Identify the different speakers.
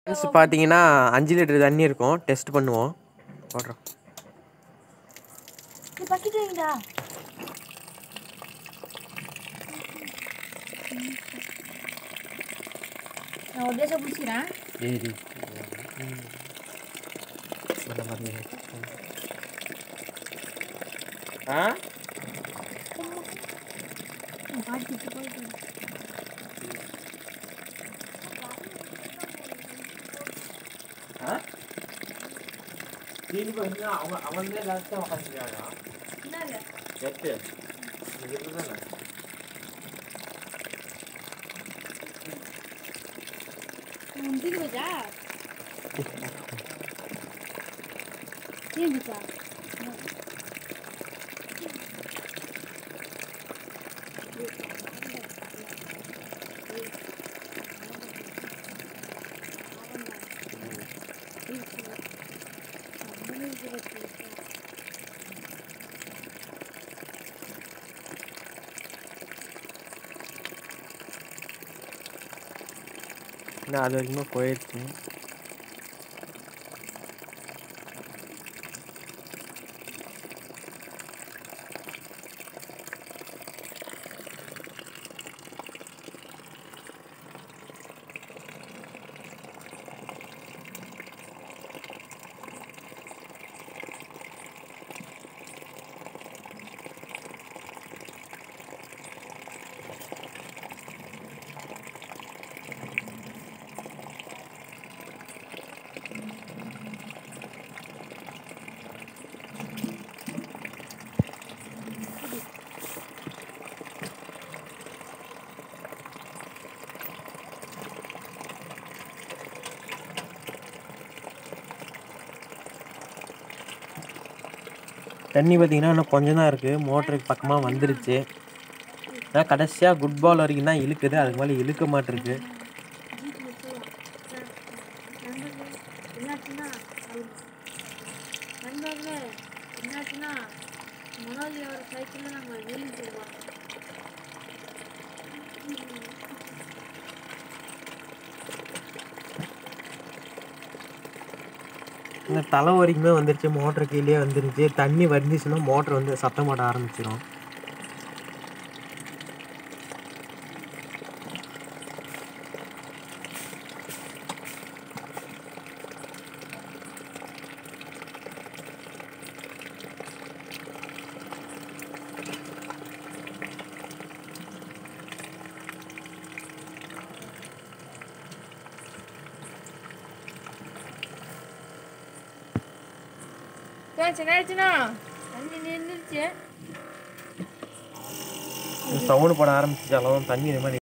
Speaker 1: friends பார்த்தீங்கன்னா அஞ்சு litre தண்ணி இருக்கும் டெஸ்ட் பண்ணுவோம் போடுறோம்
Speaker 2: நீ பக்கெட் வைங்கடா நான் ஒரு தேசம் பிடிச்சிக்கிறேன்
Speaker 1: ஏரி ஆ
Speaker 2: பாட்டிட்டு போயிட்டு
Speaker 1: தீனி வந்து அவன் அவன் தான் லாஸ்ட்டாக உட்காந்துருக்காங்க
Speaker 2: என்னங்க
Speaker 1: எட்டு இது தானே
Speaker 2: தீனி போச்சா தீனி போச்சா
Speaker 1: நான் அது வரைக்குமே போயிடுச்சு தண்ணி பார்த்தீங்கன்னா இன்னும் கொஞ்சம் தான் இருக்குது மோட்டருக்கு பக்கமாக வந்துருச்சு அதான் கடைசியாக குட் பால் வரைக்கும் தான் இழுக்குது அதுக்கு மேலே இழுக்க மாட்டிருக்கு
Speaker 2: என்னாச்சுன்னா நண்பர்களே என்னாச்சுன்னா மனோஜ் அவர் சைக்கிளில் நாங்கள் வெளியே போவோம்
Speaker 1: இந்த தலை வரைக்குமே வந்துருச்சு மோட்டர் கீழே வந்துருச்சு தண்ணி வந்துச்சுன்னா மோட்டர் வந்து சத்தம் போட ஆரம்பிச்சிடும்
Speaker 2: என்னாச்சுன்னா தண்ணி நின்றுச்சு
Speaker 1: சவுண்டு போட ஆரம்பிச்சிச்சு அளவும் தண்ணி இது மாதிரி